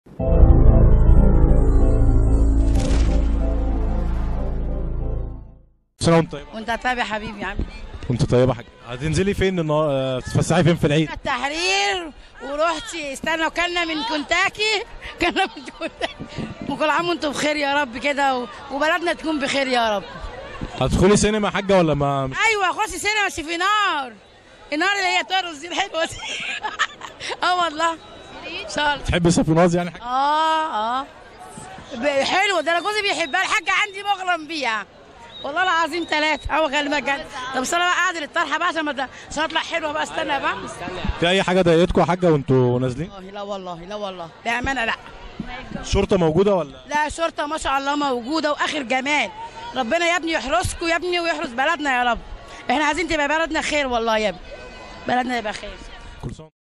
سنه وانت طيبه وانت طيب يا حبيبي عامل وانت طيبه يا حاجه هتنزلي فين النهار آه، تتفسحي فين في العيد التحرير ورحت استنى وكلنا من كنتاكي كلنا من كنتاكي وكل عام وانتم بخير يا رب كده و- وبلدنا تكون بخير يا رب هتدخلي سينما يا حاجه ولا ما مش ايوه خشي سينما بس في نار النار اللي هي ترقص دي الحلوه دي اه والله ان شاء الله تحبي صافوناز يعني حاجه اه اه ب- حلو ده انا جوزي بيحبها الحاجه عندي مغرم بيها والله العظيم ثلاثة هو كلمة جد طب بس انا بقى قاعد للطرحة بقى عشان ما ت- عشان اطلع حلوة بقى استنى بقى في اي حاجه ضايقتكم يا حاجه وانتوا نازلين والله لا والله لا والله بأمانة لا الشرطه موجوده ولا لا شرطة ما شاء الله موجودة وآخر جمال ربنا يا ابني يحرسكم يا ابني ويحرس بلدنا يا رب احنا عايزين تبقى بلدنا خير والله يا ابني بلدنا يبقى خير كل سنه